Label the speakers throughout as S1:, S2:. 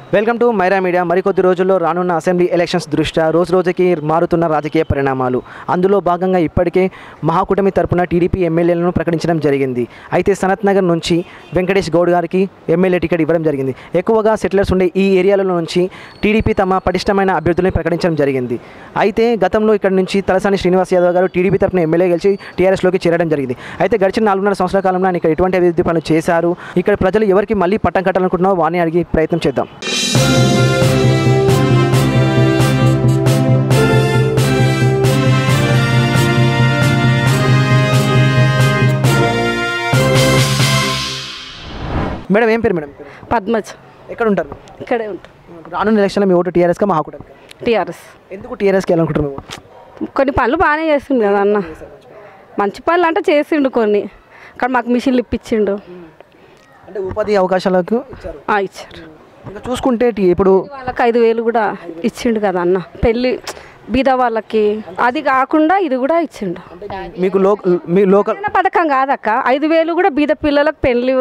S1: Welcome to Myra media మరికొద్ది రోజుల్లో రానున్న అసెంబ్లీ ఎలక్షన్స్ దృష్ట్యా రోజు రోజుకి మారుతున్న రాజకీయ పరిణామాలు అందులో భాగంగా ఇప్పటికే మహాకూటమి తరపున టీడీపీ ఎమ్మెల్యేలను ప్రకటించడం జరిగింది అయితే సనత్ నగర్ నుంచి వెంకటేష్ గౌడ్ గారికి ఎమ్మెల్యే టికెట్ ఇవ్వడం జరిగింది ఎక్కువగా సెటిలర్స్ ఉండే ఈ ఏరియాలలో నుంచి టీడీపీ తమ పటిష్టమైన అభ్యర్థులను ప్రకటించడం జరిగింది అయితే గతంలో ఇక్కడ నుంచి తలసాని శ్రీనివాస్ యాదవ్ గారు టీడీపీ తరపున ఎమ్మెల్యే గెలిచి టీఆర్ఎస్లోకి చేరడం జరిగింది అయితే గడిచిన నాలుగున్నర సంవత్సరాల కాలంలో ఆయన ఇక్కడ ఎటువంటి అభివృద్ధి పనులు చేశారు ఇక్కడ ప్రజలు ఎవరికి మళ్ళీ పట్టం కట్టాలనుకుంటున్నారో వారిని అడిగి ప్రయత్నం చేద్దాం మేడం ఏం పేరు మేడం
S2: పద్మజ్
S1: ఎక్కడ ఉంటారు
S2: ఇక్కడే ఉంటాం
S1: రానున్న ఎలక్షన్లో మీ ఓటు టీఆర్ఎస్గా మహాకూటమి
S2: టీఆర్ఎస్
S1: ఎందుకు టీఆర్ఎస్కి వెళ్ళాలనుకుంటున్నారు మీ ఓటు?
S2: కొన్ని పనులు బాగానే చేసిండు కదా అన్న మంచి పనులు అంటే చేసిండు కొన్ని అక్కడ మాకు మిషన్లు ఇప్పించిండు
S1: అంటే ఉపాధి అవకాశాలకు ఇచ్చారు
S2: ఆ, ఇచ్చారు
S1: ఇంకా చూసుకుంటే టీ- ఇప్పుడు
S2: వాళ్ళకి ఐదు వేలు కూడా ఇచ్చిండు కదా అన్న పెళ్ళి బీద వాళ్ళకి అది కాకుండా ఇది కూడా ఇచ్చిండు
S1: మీకు లో మీ లోకల్
S2: చిన్న పథకం కాదక్క ఐదు వేలు కూడా బీద పిల్లలకు పెళ్ళి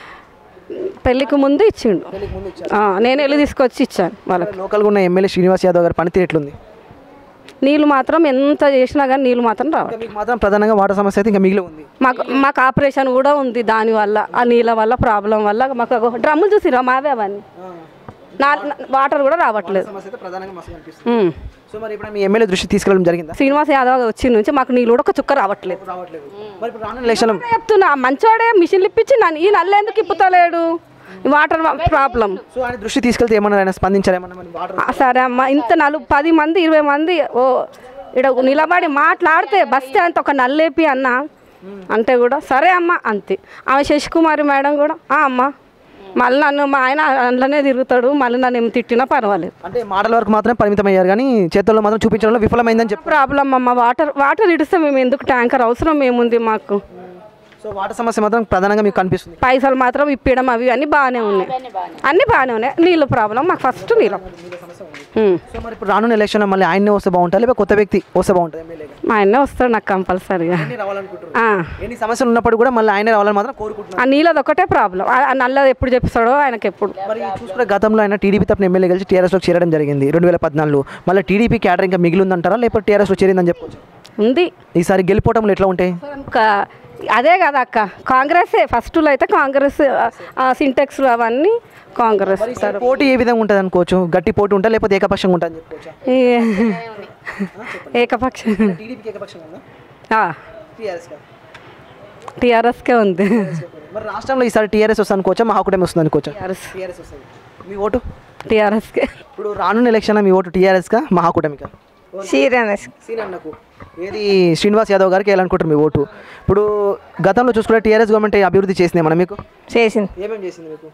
S2: పెళ్ళికి ముందు ఇచ్చిండు ఆ, నేను వెళ్ళి తీసుకొచ్చి ఇచ్చాను వాళ్ళకి
S1: లోకల్గా ఉన్న ఎమ్మెల్యే శ్రీనివాస్ యాదవ్ గారి పనితీరు ఎట్లుంది
S2: నీళ్ళు మాత్రం ఎంత చేసినా కానీ నీళ్ళు మాత్రం రావాలి
S1: ఇంకా మీకు మాత్రం ప్రధానంగా వాటర్ సమస్య అయితే ఇంకా మిగిలి ఉంది
S2: మాకు మాకు ఆపరేషన్ కూడా ఉంది దాని వల్ల ఆ నీళ్ళ వల్ల ప్రాబ్లం వల్ల మాకు అగో డ్రమ్ములు చూసిరా మావే అవన్నీ నా నా- వాటర్ కూడా రావట్లేదు
S1: సమస్య అయితే ప్రధానంగా మస్తు కనిపిస్తుంది
S2: ఉమ్.
S1: సో మరి ఇప్పుడు మీ ఎమ్మెల్యే దృష్టి తీసుకెళ్ళడం జరిగిందా
S2: శ్రీనివాస్ యాదవ్ వచ్చి నుంచి మాకు నీళ్ళు కూడా ఒక చుక్క రావట్లేదు
S1: రావట్లేదు మరి ఇప్పుడు రానున్న ఎలక్షన్
S2: చెప్తున్నా మంచోడే మిషన్లు ఇప్పించి నన్ను ఈ నల్ల ఎందుకు ఇప్పుతలేడు ఈ వాటర్ ప్రాబ్లం
S1: సో ఆయన దృష్టి తీసుకెళ్తే ఏమన్నా ఆయన స్పందించారు ఏమన్నా మరి వాటర్
S2: ఆ, సరే అమ్మ ఇంత నలుగు పది మంది ఇరవై మంది ఓ ఇక్కడ నిలబడి మాట్లాడితే బస్తే అంత ఒక నల్లేపి అన్న అంటే కూడా సరే అమ్మ అంతే ఆమె శశికుమారి మేడం కూడా "ఆ, అమ్మ మళ్ళీ నన్ను మా ఆయన అందులోనే తిరుగుతాడు మళ్ళీ నన్ను ఏం తిట్టినా పర్వాలేదు
S1: అంటే మాటల వరకు మాత్రమే పరిమితం అయ్యారు కానీ చేతుల్లో మాత్రం చూపించడంలో విఫలమైందని చెప్పి
S2: ప్రాబ్లం అమ్మ వాటర్ వాటర్ ఇడిస్తే మేము ఎందుకు ట్యాంకర్ అవసరం ఏముంది మాకు
S1: సో వాటర్ సమస్య మాత్రం ప్రధానంగా మీకు కనిపిస్తుంది
S2: పైసలు మాత్రం ఇప్పడం అవి అన్నీ బాగానే ఉన్నాయి అన్నీ బాగానే ఉన్నాయి నీళ్ళు ప్రాబ్లం మాకు ఫస్ట్ నీళ్ళు ఉమ్.
S1: సో మరి ఇప్పుడు రానున్న ఎలక్షన్ మళ్ళీ ఆయన్నే వస్తే బాగుంటుంది లేకపోతే కొత్త వ్యక్తి వస్తే బాగుంటుంది ఎమ్మెల్యేగా
S2: మా ఆయనే వస్తాడు నాకు కంపల్సరీగా
S1: రావాలనుకుంటున్నారు
S2: ఆ.
S1: ఎన్ని సమస్యలు ఉన్నప్పుడు కూడా మళ్ళీ ఆయనే రావాలని మాత్రం కోరుకుంటున్నారు
S2: ఆ నీళ్ళది ఒకటే ప్రాబ్లం ఆ నల్లది ఎప్పుడు చెప్పిస్తాడో ఆయనకి ఎప్పుడు
S1: మరి చూసుకునే గతంలో ఆయన టీడీపీ తరపున ఎమ్మెల్యే కలిసి టీఆర్ఎస్లో చేరడం జరిగింది రెండు వేల పద్నాలుగులో మళ్ళీ టీడీపీ క్యాడర్ ఇంకా మిగిలి ఉందంటారా లేకపోతే టీఆర్ఎస్లో చేరిందని చెప్పొచ్చు
S2: ఉంది
S1: ఈసారి గెలిపోవటంలో ఎట్లా ఉంటాయి
S2: ఇంకా అదే కదా అక్క కాంగ్రెసే ఫస్ట్లో అయితే కాంగ్రెస్ సింటెక్స్ అవన్నీ కాంగ్రెస్
S1: పోటీ ఏ విధంగా ఉంటుంది అనుకోవచ్చు గట్టి పోటీ ఉంటా లేకపోతే ఏకపక్షంగా ఉంటుంది అనుకోవచ్చు
S2: ఈ- ఏకపక్ష
S1: టీడీపీకి ఏకపక్షంగా ఉందా టీఆర్ఎస్
S2: టీఆర్ఎస్కే ఉంది
S1: మరి రాష్ట్రంలో ఈసారి టీఆర్ఎస్ వస్తుంది అనుకోవచ్చా మహాకూటమి వస్తుంది అనుకోవచ్చా
S2: టీఆర్ఎస్
S1: టీఆర్ఎస్ వస్తుంది మీ ఓటు
S2: టీఆర్ఎస్కే
S1: ఇప్పుడు రానున్న ఎలక్షన్లో మీ ఓటు టీఆర్ఎస్గా మహాకూటమికా
S3: శ్రీరామేష్
S1: సీనన్నకు ఏది శ్రీనివాస్ యాదవ్ గారికి వేయాలనుకుంటారు మీ ఓటు ఇప్పుడు గతంలో చూసుకుంటే టీఆర్ఎస్ గవర్నమెంట్ అభివృద్ధి చేసింది మన మీకు
S3: చేసింది
S1: ఏమేమి చేసింది మీకు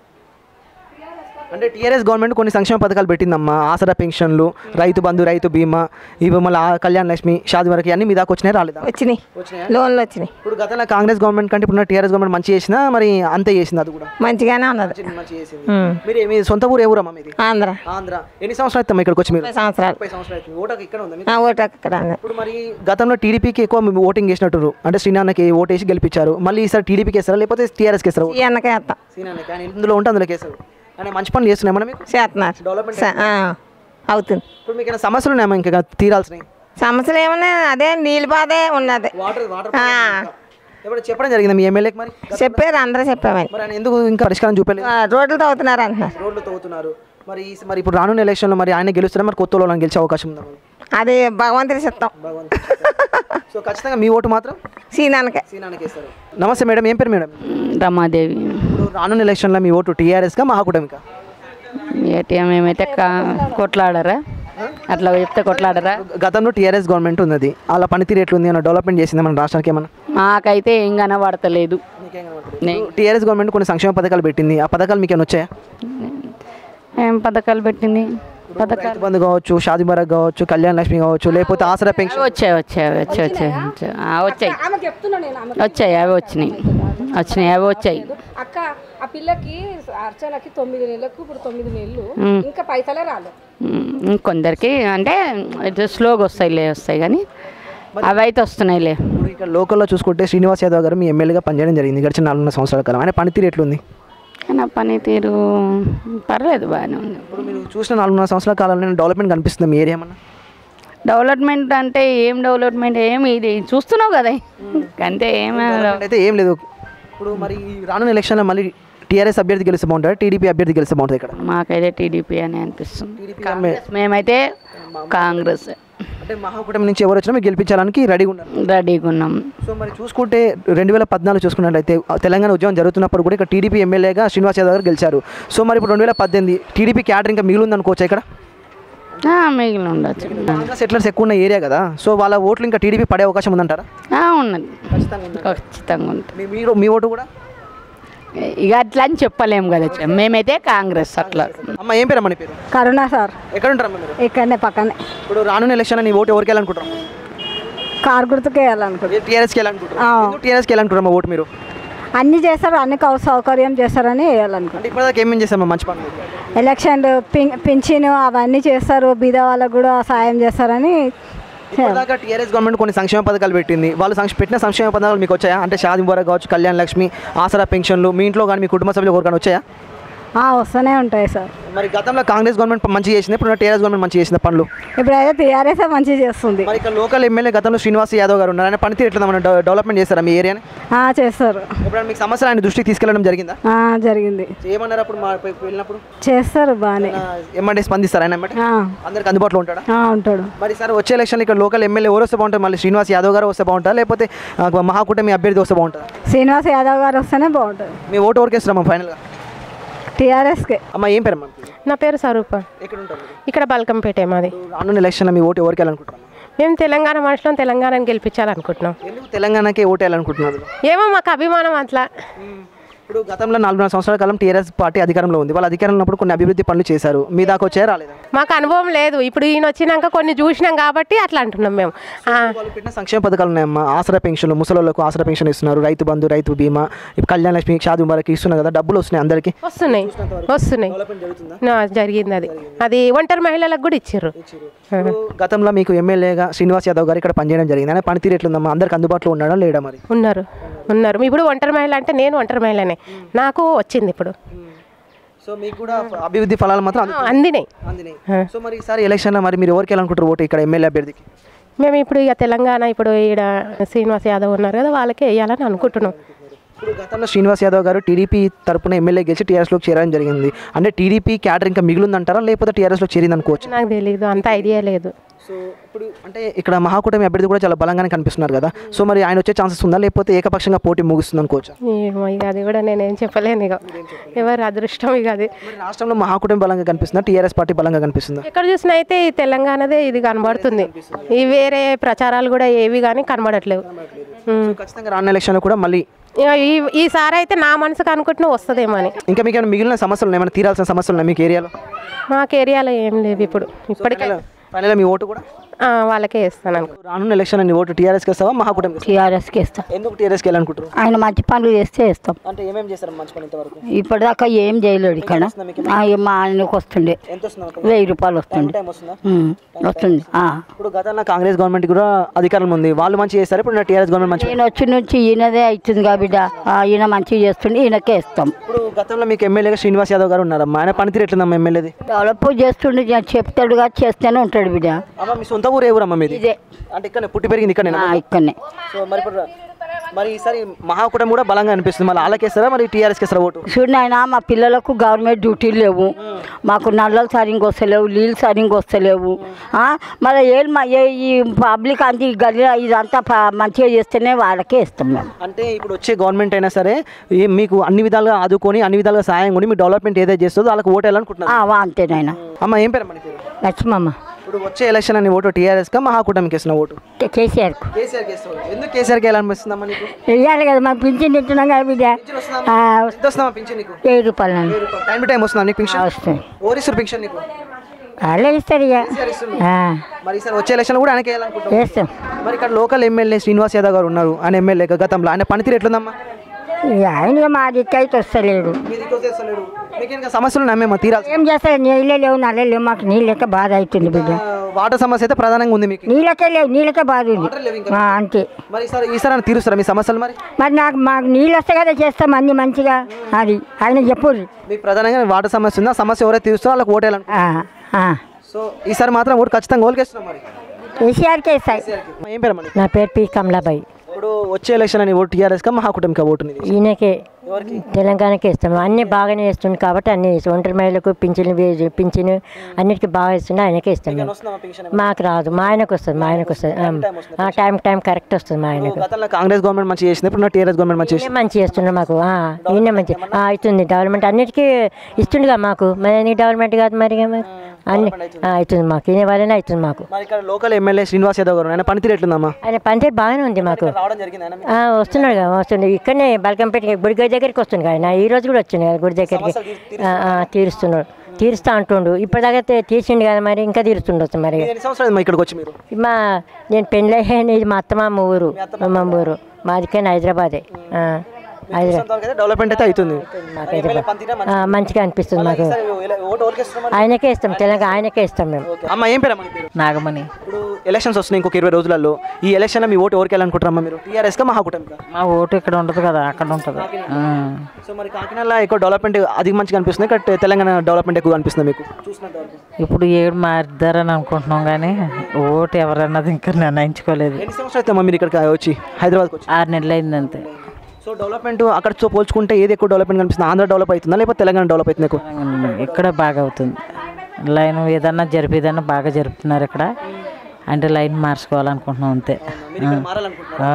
S1: అంటే టీఆర్ఎస్ గవర్నమెంట్ కొన్ని సంక్షేమ పథకాలు పెట్టిందమ్మా ఆసరా పెన్షన్లు రైతు బంధు రైతు బీమా ఇవి మళ్ళీ ఆ కళ్యాణ లక్ష్మి షాది వరకు అన్ని మీ దాకా వచ్చినాయి రాలేదా
S3: వచ్చినాయి
S1: వచ్చినాయా
S3: లోన్లు వచ్చినాయి
S1: ఇప్పుడు గతంలో కాంగ్రెస్ గవర్నమెంట్ కంటే ఇప్పుడు టీఆర్ఎస్ గవర్నమెంట్ మంచి చేసినా మరి అంతే చేసింది అది కూడా
S3: మంచిగానే ఉన్నది
S1: మంచి చేసింది
S3: ఉమ్.
S1: మీరు మీ సొంత ఊరు ఏ ఊరమ్మా మీది
S3: ఆంధ్ర
S1: ఆంధ్ర ఎన్ని సంవత్సరాలు అవుతాం ఇక్కడికి వచ్చి మీరు
S3: ముప్పై సంవత్సరాలు
S1: ముప్పై సంవత్సరాలు అవుతుంది ఓటు ఇక్కడ ఉందా మీకు
S3: నా ఓటు అక్కడ ఉంది.
S1: ఇప్పుడు మరి గతంలో టీడీపీకి ఎక్కువ మీ ఓటింగ్ చేసినట్టు అంటే శ్రీనాన్నకి ఓటు వేసి గెలిపించారు మళ్ళీ ఈసారి టీడీపీకి వేస్తారా లేకపోతే టీఆర్ఎస్కి వేస్తారా
S3: ఈ అన్నకే వేస్తాం
S1: శ్రీనాన్నకి ఆయన ఇందులో ఉంటే అందులోకి వేస్తారు ఆయన మంచి పనులు చేస్తున్నాయి మనం మీకు
S3: చేస్తున్నారు
S1: డెవలప్మెంట్
S3: స- ఆ, అవుతుంది
S1: ఇప్పుడు మీకు ఏమైనా సమస్యలు ఉన్నాయమ్మా ఇంకా తీరాల్సినవి
S3: సమస్యలు ఏమన్నా అదే నీళ్ళు బాధే ఉన్నది
S1: వాటర్ వాటర్
S3: ఆ,
S1: ఇప్పుడు చెప్పడం జరిగింది మీ ఎమ్మెల్యేకి మరి
S3: చెప్పారు అందరూ చెప్పామని
S1: మరి ఆయన ఎందుకు ఇంకా పరిష్కారం చూపలేదు
S3: ఆ, రోడ్లు తవ్వుతున్నారు అంటున్నారు
S1: రోడ్లు తవ్వుతున్నారు మరి ఈ- మరి ఇప్పుడు రానున్న ఎలక్షన్లో మరి ఆయన గెలుస్తారా మరి కొత్త వాళ్ళని గెలిచే అవకాశం ఉందా మరి?
S3: అది భగవంతుడి చిత్తం
S1: భగవంతుడు. సో ఖచ్చితంగా మీ ఓటు మాత్రం
S3: సీనాన్నకే
S1: సీనాన్నకి వేస్తారు నమస్తే మేడం ఏం పేరు మేడం
S4: రమాదేవి
S1: ఇప్పుడు రానున్న ఎలక్షన్లో మీ ఓటు టీఆర్ఎస్గా మహాకూటమికా
S4: ఏటీఎం ఏమైతే కా- కొట్లాడరా అట్లా చెప్తే కొట్లాడరా
S1: గతంలో టీఆర్ఎస్ గవర్నమెంట్ ఉన్నది అలా పనితీరు ఎట్లుంది అన్న డెవలప్మెంట్ చేసింది మన రాష్ట్రానికి ఏమన్నా
S4: మాకైతే ఏం కనబడతలేదు
S1: టీఆర్ఎస్ గవర్నమెంట్ కొన్ని సంక్షేమ పథకాలు పెట్టింది ఆ పథకాలు మీకు ఏమైనా వచ్చాయా
S4: ఏం పథకాలు పెట్టింది పథకాలు
S1: రైతు బంధు కావచ్చు షాది బరక్ కావచ్చు కళ్యాణ లక్ష్మి కావచ్చు లేకపోతే ఆసరా పెన్షన్
S4: అవి వచ్చాయి వచ్చాయి అవి వచ్చాయి వచ్చాయి వచ్చాయి. ఆ, వచ్చాయి
S2: ఆమె చెప్తున్నా నేను ఆమె
S4: వచ్చాయి అవి వచ్చినాయి వచ్చినాయి అవి వచ్చాయి
S2: అక్క ఆ పిల్లకి అర్చనకి తొమ్మిది నెలలకు ఇప్పుడు తొమ్మిది నెలలు ఇంకా పైసలే రాలేదు
S4: ఉమ్, కొందరికి అంటే ఇట్లా స్లోగా వస్తాయిలే వస్తాయి కానీ అవి అయితే వస్తున్నాయిలే
S1: ఇప్పుడు ఇక్కడ లోకల్లో చూసుకుంటే శ్రీనివాస్ యాదవ్ గారు మీ ఎమ్మెల్యేగా పనిచేయడం జరిగింది గడిచిన నాలుగున్నర సంవత్సరాల కాలం ఆయన పనితీరు ఎట్లుంది
S4: కానీ ఆ పనితీరు పర్లేదు బాగానే ఉంది
S1: ఇప్పుడు మీరు చూసిన నాలుగున్నర సంవత్సరాల కాలంలో డెవలప్మెంట్ కనిపిస్తుంది మీ ఏరియా ఏమన్నా
S4: డెవలప్మెంట్ అంటే ఏం డెవలప్మెంట్ ఏం ఇది చూస్తున్నావు కదా అంతే ఏం
S1: డెవలప్మెంట్ అయితే ఏం లేదు ఇప్పుడు మరి ఈ రానున్న ఎలక్షన్లో మళ్ళీ టీఆర్ఎస్ అభ్యర్థి గెలిస్తే బాగుంటుంది టీడీపీ అభ్యర్థి గెలిస్తే బాగుంటుంది ఇక్కడ
S4: మాకైతే టీడీపీ అని అనిపిస్తుంది
S1: టీడీపీ
S4: కాంగ్రెస్ మేమైతే కాంగ్రెస్
S1: అంటే మహాకూటమి నుంచి ఎవరు వచ్చినా మీరు గెలిపించడానికి రెడీగా ఉన్నారు
S4: రెడీగా ఉన్నాం
S1: సో మరి చూసుకుంటే రెండు వేల పద్నాలుగు చూసుకున్నట్లయితే తెలంగాణ ఉద్యమం జరుగుతున్నప్పుడు కూడా ఇక్కడ టీడీపీ ఎమ్మెల్యేగా శ్రీనివాస్ యాదవ్ గారు గెలిచారు సో మరి ఇప్పుడు రెండు వేల పద్దెనిమిది టీడీపీ క్యాడర్ ఇంకా మిగిలి అనుకోవచ్చు ఇక్కడ
S4: ఆ, మిగిలి ఉండొచ్చు
S1: కాంగ్రెస్ సెటిలర్స్ ఎక్కువ ఉన్న ఏరియా కదా సో వాళ్ళ ఓట్లు ఇంకా టీడీపీ పడే అవకాశం ఉందంటారా
S4: ఆ, ఉన్నది ఖచ్చితంగా ఉంటుంది
S1: మీ- మీరు మీ ఓటు కూడా
S4: ఇక అట్లా అని చెప్పలేము కదా మేమైతే కాంగ్రెస్ అట్లా
S1: అమ్మ ఏం పేరు అమ్మ నీ పేరు
S2: కరుణ సార్
S1: ఎక్కడ ఉంటారమ్మ మీరు
S2: ఇక్కడనే పక్కనే
S1: ఇప్పుడు రానున్న ఎలక్షన్ నీ ఓటు ఎవరికి వెళ్ళాలనుకుంటారు
S2: కారు గుర్తుకే వెళ్ళాలనుకుంటున్నాను
S1: టీఆర్ఎస్కి వెళ్ళాలనుకుంటారు
S2: ఆ.
S1: ఎందుకు టీఆర్ఎస్కి వెళ్ళాలనుకుంటారు ఓటు మీరు
S2: అన్ని చేస్తారు అన్ని కౌ- సౌకర్యం చేస్తారని వేయాలనుకుంటున్నాను
S1: అంటే ఇప్పటిదాకా ఏమేం చేస్తామా మంచి పనులు
S2: ఎలక్షన్లు పిం పింఛను అవన్నీ చేస్తారు బీద వాళ్ళకు కూడా సాయం చేస్తారని
S1: ఇప్పటిదాకా టీఆర్ఎస్ గవర్నమెంట్ కొన్ని సంక్షేమ పథకాలు పెట్టింది వాళ్ళు సంక్ష- పెట్టిన సంక్షేమ పథకాలు మీకు వచ్చాయా అంటే షాది ముబారక్ కావచ్చు కళ్యాణ్ లక్ష్మి ఆసరా పెన్షన్లు మీ ఇంట్లో కానీ మీ కుటుంబ సభ్యులు ఎవరికైనా వచ్చాయా
S2: ఆ, వస్తూనే ఉంటాయి సార్
S1: మరి గతంలో కాంగ్రెస్ గవర్నమెంట్ మంచి చేసింది ఇప్పుడు టీఆర్ఎస్ గవర్నమెంట్ మంచి చేసిన పనులు
S2: ఇప్పుడైతే టీఆర్ఎస్ మంచిగా చేస్తుంది
S1: మరి ఇక్కడ లోకల్ ఎమ్మెల్యే గతంలో శ్రీనివాస్ యాదవ్ గారు ఉన్నారు ఆయన పనితీరు ఎట్లా మన డెవలప్మెంట్ చేస్తారా మీ ఏరియాని
S2: ఆ, చేస్తారు
S1: ఇప్పుడు మీకు సమస్యలు ఆయన దృష్టికి తీసుకెళ్ళడం జరిగిందా
S2: ఆ, జరిగింది
S1: ఏమన్నారు అప్పుడు మా వెళ్ళినప్పుడు
S2: చేస్తారు బాగానే
S1: ఎమ్మంటే స్పందిస్తారు ఆయన ఎమ్మటే
S2: ఆ,
S1: అందరికి అందుబాటులో ఉంటాడా
S2: ఆ, ఉంటాడు
S1: మరి సార్ వచ్చే ఎలక్షన్ ఇక్కడ లోకల్ ఎమ్మెల్యే ఎవరు వస్తే బాగుంటుంది మళ్ళీ శ్రీనివాస్ యాదవ్ గారు వస్తే బాగుంటుందా లేకపోతే ఆ, మహాకూటమి అభ్యర్థి వస్తే బాగుంటుందా
S2: శ్రీనివాస్ యాదవ్ గారు వస్తేనే బాగుంటుంది
S1: మీ ఓటు ఎవరికి ఇస్తారమ్మా ఫైనల్గా
S2: టీఆర్ఎస్కే
S1: అమ్మ ఏం పేరు అమ్మా
S5: నా పేరు స్వరూప
S1: ఎక్కడ ఉంటారు మీరు?
S5: ఇక్కడ బల్కంపేట మాది
S1: ఇప్పుడు రానున్న ఎలక్షన్లో మీ ఓటు ఎవరికి వెళ్ళాలనుకుంటున్నారు
S5: మేము తెలంగాణ మనుషులం తెలంగాణను గెలిపించాలనుకుంటున్నాం
S1: ఎందుకు తెలంగాణకే ఓటు వేయాలనుకుంటున్నారు
S5: ఏమో మాకు అభిమానం అట్లా
S1: ఇప్పుడు గతంలో నాలుగున్నర సంవత్సరాల కాలం టీఆర్ఎస్ పార్టీ అధికారంలో ఉంది వాళ్ళ అధికారంలో ఉన్నప్పుడు కొన్ని అభివృద్ధి పనులు చేశారు మీ దాకా వచ్చాయా రాలేదా
S5: మాకు అనుభవం లేదు ఇప్పుడు ఈయన వచ్చినాక కొన్ని చూసినాం కాబట్టి అట్లా అంటున్నాం మేము ఆ,
S1: వాళ్ళు పెట్టిన సంక్షేమ పథకాలు ఉన్నాయమ్మా ఆసరా పెన్షన్ ముసలోళ్ళకు ఆసరా పెన్షన్ ఇస్తున్నారు రైతు బంధు రైతు బీమా ఇప్పుడు కళ్యాణ లక్ష్మి షాది ముబారక్ ఇస్తున్నారు కదా డబ్బులు వస్తున్నాయి అందరికీ
S5: వస్తున్నాయి వస్తున్నాయి నా, జరిగింది అది అది ఒంటరి మహిళలకు కూడా ఇచ్చారు
S1: ఇప్పుడు గతంలో మీకు ఎమ్మెల్యేగా శ్రీనివాస్ యాదవ్ గారు ఇక్కడ పనిచేయడం జరిగింది ఆయన పనితీరు ఎట్లుందమ్మా అందరికి అందుబాటులో ఉన్నాడా లేడా మరి
S5: ఉన్నారు ఉన్నారు ఇప్పుడు ఒంటరి మహిళ అంటే నేను ఒంటరి మహిళనే నాకు వచ్చింది ఇప్పుడు
S1: సో మీకు కూడా అభివృద్ధి ఫలాలు మాత్రం అందు-
S5: అందినాయి
S1: అందినాయి సో మరి ఈసారి ఎలక్షన్లో మరి మీరు ఎవరికి వెళ్ళాలనుకుంటారు ఓటు ఇక్కడ ఎమ్మెల్యే అభ్యర్థికి
S5: మేము ఇప్పుడు ఇక తెలంగాణ ఇప్పుడు ఈడ శ్రీనివాస్ యాదవ్ ఉన్నారు కదా వాళ్ళకే వేయాలని అనుకుంటున్నాం
S1: ఇప్పుడు గతంలో శ్రీనివాస్ యాదవ్ గారు టీడీపీ తరపున ఎమ్మెల్యే గెలిచి టీఆర్ఎస్లోకి చేరడం జరిగింది అంటే టీడీపీ క్యాడర్ ఇంకా మిగిలిందంటారా లేకపోతే టీఆర్ఎస్లో చేరింది అనుకోవచ్చు
S5: నాకు తెలియదు అంత ఐడియా లేదు
S1: సో ఇప్పుడు అంటే ఇక్కడ మహాకూటమి అభ్యర్థి కూడా చాలా బలంగానే కనిపిస్తున్నారు కదా సో మరి ఆయన వచ్చే ఛాన్సెస్ ఉందా లేకపోతే ఏకపక్షంగా పోటీ ముగుస్తుంది అనుకోవచ్చు
S5: ఏమో ఇక అది కూడా నేనేం చెప్పలేను ఇక ఎవరి అదృష్టం ఇక అది
S1: మరి రాష్ట్రంలో మహాకూటమి బలంగా కనిపిస్తుందా టీఆర్ఎస్ పార్టీ బలంగా కనిపిస్తుందా
S5: ఎక్కడ చూసినా అయితే ఈ తెలంగాణదే ఇది కనబడుతుంది ఈ వేరే ప్రచారాలు కూడా ఏవి కానీ కనబడట్లేవు ఉమ్.
S1: సో ఖచ్చితంగా రానున్న ఎలక్షన్లో కూడా మళ్ళీ
S5: ఇక ఈ ఈసారి అయితే నా మనసుకు అనుకుంటున్నా వస్తుందేమో అని
S1: ఇంకా మీకు ఏమైనా మిగిలిన సమస్యలు ఉన్నాయి? ఏమైనా తీరాల్సిన సమస్యలు ఉన్నాయి మీకు ఏరియాలో
S5: మాకు ఏరియాలో ఏం లేవు ఇప్పుడు ఇప్పటికే
S1: ఫైనల్గా మీ ఓటు కూడా
S5: ఆ, వాళ్ళకే ఇస్తాను అనుకో
S1: రానున్న ఎలక్షన్ నీ ఓటు టీఆర్ఎస్కి వస్తావా మహాకూటమికి వస్తావా?
S6: టీఆర్ఎస్కి ఇస్తాం
S1: ఎందుకు టీఆర్ఎస్కి వెళ్ళాలనుకుంటారు
S6: ఆయన మంచి పనులు చేస్తే ఇస్తాం
S1: అంటే ఏమేమి చేస్తారు మంచి పని ఇంతవరకు
S6: ఇప్పటిదాకా ఏం చేయలేడు ఇక్కడ ఆ, ఏ మా ఆయనకు వస్తుండే
S1: ఎంత వస్తుంది ఒక
S6: వెయ్యి రూపాయలు వస్తుండే
S1: టైం వస్తుందా
S6: ఉమ్, వస్తుంది ఆ.
S1: ఇప్పుడు గతంలో కాంగ్రెస్ గవర్నమెంట్ కూడా అధికారం ఉంది వాళ్ళు మంచి చేస్తారు ఇప్పుడు టీఆర్ఎస్ గవర్నమెంట్ మంచి
S6: ఈయన వచ్చి నుంచి ఈయనదే అవుతుంది కా బిడ్డ ఆ, ఈయన మంచిగా చేస్తుండే ఈయనకే ఇస్తాం
S1: ఇప్పుడు గతంలో మీకు ఎమ్మెల్యేగా శ్రీనివాస్ యాదవ్ గారు ఉన్నారమ్మా ఆయన పనితీరు ఎట్లుందమ్మా ఎమ్మెల్యేది
S6: డెవలప్ చేస్తుండే జ- చెప్తాడుగా చేస్తూనే ఉంటాడు బిడ్డ
S1: అమ్మ మీ సొంత ఊరు ఏ ఊరమ్మా మీది
S6: ఇదే
S1: అంటే ఇక్కడ పుట్టి పెరిగింది ఇక్కడ
S6: ఆ, ఇక్కడనే
S1: సో మరి ఇప్పుడు మరి ఈసారి మహాకూటమి కూడా బలంగా అనిపిస్తుంది మళ్ళీ వాళ్ళకేస్తారా మరి టీఆర్ఎస్కి వేస్తారా ఓటు
S6: చూడు నాయన మా పిల్లలకు గవర్నమెంట్ డ్యూటీలు లేవు మాకు నల్లలు సరిగ్గా వస్తలేవు నీళ్ళు సరిగ్గా వస్తలేవు ఆ, మరి ఏం మా ఏ ఈ పబ్లిక్ అంతా ఈ గల్లీ ఇదంతా ప- మంచిగా చేస్తేనే వాళ్ళకే ఇస్తాం మేము
S1: అంటే ఇప్పుడు వచ్చే గవర్నమెంట్ అయినా సరే ఏ- మీకు అన్ని విధాలుగా ఆదుకొని అన్ని విధాలుగా సాయం కొని మీ డెవలప్మెంట్ ఏదైతే చేస్తుందో వాళ్ళకి ఓటు వేయాలనుకుంటున్నారు
S6: ఆ, వా అంతేనాయన
S1: అమ్మ ఏం పేరు మన పేరు
S6: లక్ష్మమ్మ
S1: ఇప్పుడు వచ్చే ఎలక్షన్ అని ఓటు టీఆర్ఎస్కా మహాకూటమికి వేసిన ఓటు
S6: కేసీఆర్కు
S1: కేసీఆర్కి వేస్తావు ఎందుకు కేసీఆర్కి వేయాలనిపిస్తుందమ్మా నీకు
S6: వెయ్యాలి కదా మాకు పింఛన్ తింటున్నాం కదా బిడ్డ ఆ,
S1: ఎంత వస్తుందమ్మా పింఛన్ నీకు
S6: వెయ్యి రూపాయలు నన్ను
S1: టైం టు టైం వస్తుందా నీకు పింఛన్
S6: వస్తుంది
S1: ఓరిస్తారు పింఛన్ నీకు
S6: వాళ్ళే ఇస్తారు ఇక ఆ,
S1: మరి ఈసారి వచ్చే ఎలక్షన్ కూడా ఆయనకి వేయాలనుకుంటున్నాం
S6: వేస్తాం
S1: మరి ఇక్కడ లోకల్ ఎమ్మెల్యే శ్రీనివాస్ యాదవ్ గారు ఉన్నారు ఆయన ఎమ్మెల్యే గతంలో ఆయన పనితీరు ఎట్లుందమ్మా
S7: ఆయన మా దిక్కు అయితే వస్తలేడు
S1: మీ దిక్కు వచ్చేస్తలేడు మీకు ఇంకా సమస్యలు నమ్మేమో తీరాల్సి
S7: ఏం చేస్తారు నీళ్ళే లేవు నల్ల లేవు మాకు నీళ్ళకే బాధ అవుతుంది బిడ్డ
S1: వాటర్ సమస్య అయితే ప్రధానంగా ఉంది మీకు
S7: నీళ్ళకే లేవు నీళ్ళకే బాధ ఉంది ఆ, అంతే
S1: మరి ఈసారి ఈసారి తీరుస్తారా మీ సమస్యలు మరి
S7: మరి నాకు మాకు నీళ్ళు వస్తే కదా చేస్తాం అన్ని మంచిగా అది ఆయన చెప్పుర్రి
S1: మీకు ప్రధానంగా వాటర్ సమస్య ఉంది ఆ సమస్య ఎవరైతే తీరుస్తారో వాళ్ళకి ఓటేయాలను
S7: ఆ, ఆ.
S1: సో ఈసారి మాత్రం ఓటు ఖచ్చితంగా ఓల్కేస్తున్నాం మరి
S7: కేసీఆర్కే ఇస్తాయి
S1: ఏం పేరు మరి
S8: నా పేరు పి కమలాబాయి
S1: ఇప్పుడు వచ్చే ఎలక్షన్ అని ఓటు టీఆర్ఎస్గా మహాకూటమికి ఓటు ఉంది
S8: ఈయనకే తెలంగాణకే ఇస్తాం అన్నీ బాగానే ఇస్తుంది కాబట్టి అన్ని ఇస్తాం ఒంటరి మహిళలకు పింఛన్ వే- పింఛను అన్నిటికీ బాగా ఇస్తుంది ఆయనకే ఇస్తాం మేము మాకు రాదు మా ఆయనకు వస్తుంది మా ఆయనకు వస్తుంది ఆ, టైం టైం కరెక్ట్ వస్తుంది మా ఆయనకు
S1: గతంలో కాంగ్రెస్ గవర్నమెంట్ మంచి చేసింది ఇప్పుడు టీఆర్ఎస్ గవర్నమెంట్ మంచి చేసింది
S8: ఈయనే మంచి చేస్తున్నారు మాకు ఆ, ఈయనే మంచి ఆ, అవుతుంది డెవలప్మెంట్ అన్నిటికీ ఇస్తుండగా మాకు మరి ఎందుకు డెవలప్మెంట్ కాదు మరి ఇక మరి అన్ని ఆ, అవుతుంది మాకు ఈయన వల్లనే అవుతుంది మాకు
S1: మరి ఇక్కడ లోకల్ ఎమ్మెల్యే శ్రీనివాస్ యాదవ్ గారు ఆయన పనితీరు ఎట్లుందమ్మా
S8: ఆయన పనితీరు బాగానే ఉంది మాకు
S1: రావడం జరిగింది ఆయన
S8: ఆ, వస్తున్నాడు కదా వస్తుండే ఇక్కడనే బల్కంపేట గుడి దగ్గరికి వస్తుంది కదా ఆయన ఈ రోజు కూడా వచ్చింది కదా గుడి దగ్గరికి ఆ, ఆ, తీరుస్తున్నాడు తీరుస్తా అంటుండు ఇప్పటిదాకా తే- తీర్చిండు కదా మరి ఇంకా తీరుస్తుండొచ్చు మరి
S1: ఎన్ని సంవత్సరాలు అయింది ఇక్కడికి వచ్చి మీరు
S8: మా నేను పెళ్ళి ఇది మా అత్తమామ ఊరు మా అమ్మ ఊరు మాది కానీ హైదరాబాదే ఆ, హైదరాబాద్
S1: డెవలప్మెంట్ అయితే అవుతుంది
S8: మాకు హైదరాబాద్ ఆ, మంచిగా అనిపిస్తుంది మాకు
S1: ఓటు ఓల్కేస్తున్నాం
S8: ఆయనకే ఇస్తాం తెలంగాణ ఆయనకే ఇస్తాం మేము
S1: అమ్మ ఏం పేరు అమ్మ నీ పేరు
S9: నాగమణి
S1: ఇప్పుడు ఎలక్షన్స్ వస్తున్నాయి ఇంకొక ఇరవై రోజులలో ఈ ఎలక్షన్లో మీ ఓటు ఎవరికి వెళ్ళాలనుకుంటారమ్మా మీరు టీఆర్ఎస్గా మహాకూటమిగా
S9: మా ఓటు ఇక్కడ ఉండదు కదా అక్కడ ఉంటుంది ఆ.
S1: సో మరి కాకినాడలో ఎక్కువ డెవలప్మెంట్ అది మంచిగా అనిపిస్తుంది ఇక్కడ తెలంగాణ డెవలప్మెంట్ ఎక్కువ అనిపిస్తుంది మీకు చూసినంత వరకు
S9: ఇప్పుడు ఏడు మారుతారని అనుకుంటున్నాం కానీ ఓటు ఎవరన్నది ఇంకా నిర్ణయించుకోలేదు
S1: ఎన్ని సంవత్సరాలు అవుతుందమ్మా మీరు ఇక్కడికి వచ్చి హైదరాబాద్కి వచ్చి
S9: ఆరు నెలలు అయింది అంతే
S1: సో డెవలప్మెంట్ అక్కడతో పోల్చుకుంటే ఏది ఎక్కువ డెవలప్మెంట్ కనిపిస్తుంది ఆంధ్ర డెవలప్ అవుతుందా లేకపోతే తెలంగాణ డెవలప్ అవుతుంది ఎక్కువ
S9: ఇక్కడ బాగా అవుతుంది లైన్ ఏదన్నా జరిపేదన్నా బాగా జరుపుతున్నారు ఇక్కడ అంటే లైన్ మార్చుకోవాలనుకుంటున్నాం అంతే ఆ.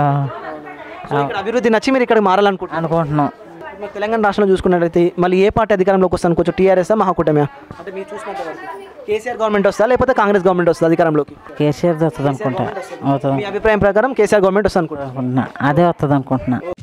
S1: సో ఇక్కడ అభివృద్ధి నచ్చి మీరు ఇక్కడ మారాలనుకుంటున్నారు
S9: అనుకుంటున్నాం
S1: మరి తెలంగాణ రాష్ట్రంలో చూసుకున్నట్లయితే మళ్ళీ ఏ పార్టీ అధికారంలోకి వస్తాను కొంచెం టీఆర్ఎస్ మహాకూటమి అంటే మీరు చూసినంత వరకు కేసీఆర్ గవర్నమెంట్ వస్తా లేకపోతే కాంగ్రెస్ గవర్నమెంట్ వస్తుంది అధికారంలోకి
S9: కేసీఆర్ వస్తుంది అనుకుంటా అవుతుంది
S1: మీ అభిప్రాయం ప్రకారం కేసీఆర్ గవర్నమెంట్ వస్తుంది అనుకుంటున్నారు
S9: అనుకుంటున్నా అదే వస్తుంది అనుకుంటున్నా